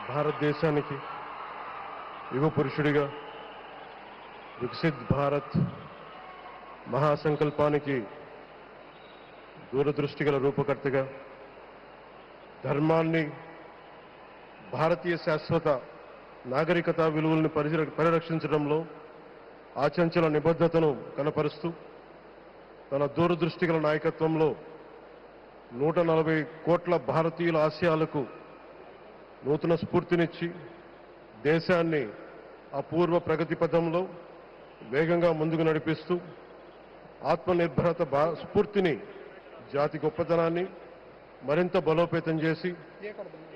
భారతదేశానికి యువ పురుషుడిగా వికసిత్ భారత్ మహాసంకల్పానికి దూరదృష్టి గల రూపకర్తగా ధర్మాన్ని భారతీయ శాశ్వత నాగరికత విలువలను పరిర- పరిరక్షించడంలో ఆచంచల నిబద్ధతను కనపరుస్తూ తన దూరదృష్టి గల నాయకత్వంలో నూట నలభై కోట్ల భారతీయుల ఆశయాలకు నూతన స్ఫూర్తినిచ్చి దేశాన్ని అపూర్వ ప్రగతి పథంలో వేగంగా ముందుకు నడిపిస్తూ ఆత్మనిర్భరత బా స్ఫూర్తిని జాతి గొప్పతనాన్ని మరింత బలోపేతం చేసి